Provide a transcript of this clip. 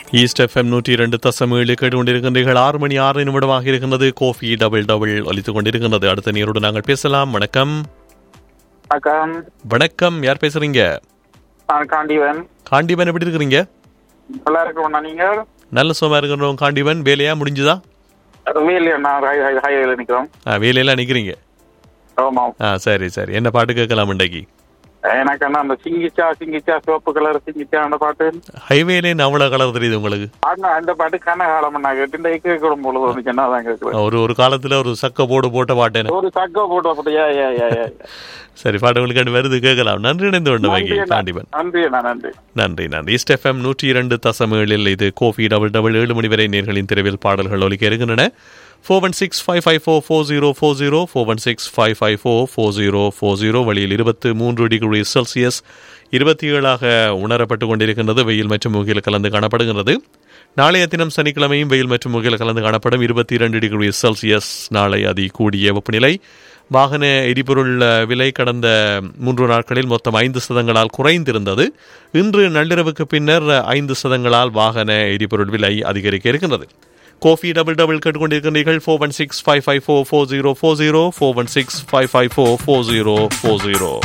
East FM நூற்றி இரண்டு தசம் ஏழு கேட்டுக்கொண்டிருக்கின்றீர்கள் ஆறு மணி ஆறு நிமிடமாக இருக்கின்றது கோஃபி டபுள் டபுள் ஒலித்துக் கொண்டிருக்கின்றது அடுத்த நீரோடு நாங்கள் பேசலாம் வணக்கம் வணக்கம் வணக்கம் யார் பேசுறீங்க நான் காண்டிவன் காண்டிபன் எப்படி இருக்கிறீங்க நல்லா இருக்கோம்ண்ணா நீங்க நல்ல சுகமா இருக்கிறோம் காண்டிபன் வேலையா முடிஞ்சுதா வேலையா நான் ஹை ஹை ஹைவேல நிக்கிறோம் ஆ வேலையெல்லாம் நிக்கிறீங்க ஆமாம் ஆ சரி சரி என்ன பாட்டு கேட்கலாம் இன்றைக்கு எனக்கு என்ன அந்த சிங்கிச்சா சிங்கிச்சா சிவப்பு கலர் சிங்கிச்சா அந்த பாட்டு ஹைவேலே அவ்வளோ கலர் தெரியுது உங்களுக்கு ஆனா அந்த பாட்டு கனகாலம் நான் கேட்டு இந்த கேட்கும் பொழுது வந்துச்சு என்ன தான் கேட்குறேன் ஒரு ஒரு காலத்துல ஒரு சக்க போடு போட்ட பாட்டேன்னு ஒரு சக்க போட்டு அப்படி ஏ ஏ ஏ ஏ. சரி பாட்டு உங்களுக்கு அது வருது கேட்கலாம் நன்றி இணைந்து கொண்டு நன்றி வைங்க அண்ணா. காண்டிபன் நன்றி அண்ணா நன்றி நன்றி நன்றி ஈஸ்ட் எஃப்எம் நூற்றி இரண்டு தசம் ஏழில் இது கோஃபி டபுள் டபுள் ஏழு மணி வரை நேர்களின் தெருவில் பாடல்கள் ஒலிக்க இருக்கின்றன four one six five five four four zero four zero four one six five five four four zero four zero வழியில் இருபத்து மூன்று டிகிரி செல்சியஸ் இருபத்தி ஏழாக உணரப்பட்டு கொண்டிருக்கின்றது வெயில் மற்றும் முகில் கலந்து காணப்படுகிறது நாளைய தினம் சனிக்கிழமையும் வெயில் மற்றும் முகில் கலந்து காணப்படும் இருபத்தி இரண்டு டிகிரி செல்சியஸ் நாளை அதி கூடிய வெப்பநிலை வாகன எரிபொருள் அஹ், விலை கடந்த மூன்று நாட்களில் மொத்தம் ஐந்து சதங்களால் குறைந்திருந்தது இன்று நள்ளிரவுக்கு பின்னர் அஹ், ஐந்து சதங்களால் வாகன எரிபொருள் விலை அதிகரிக்க இருக்கின்றது கோஃபி டபுள் டபுள் கேட்டுக்கொண்டிருக்கிறீர்கள் four one six five five four four zero four zero four one six five five four four zero four zero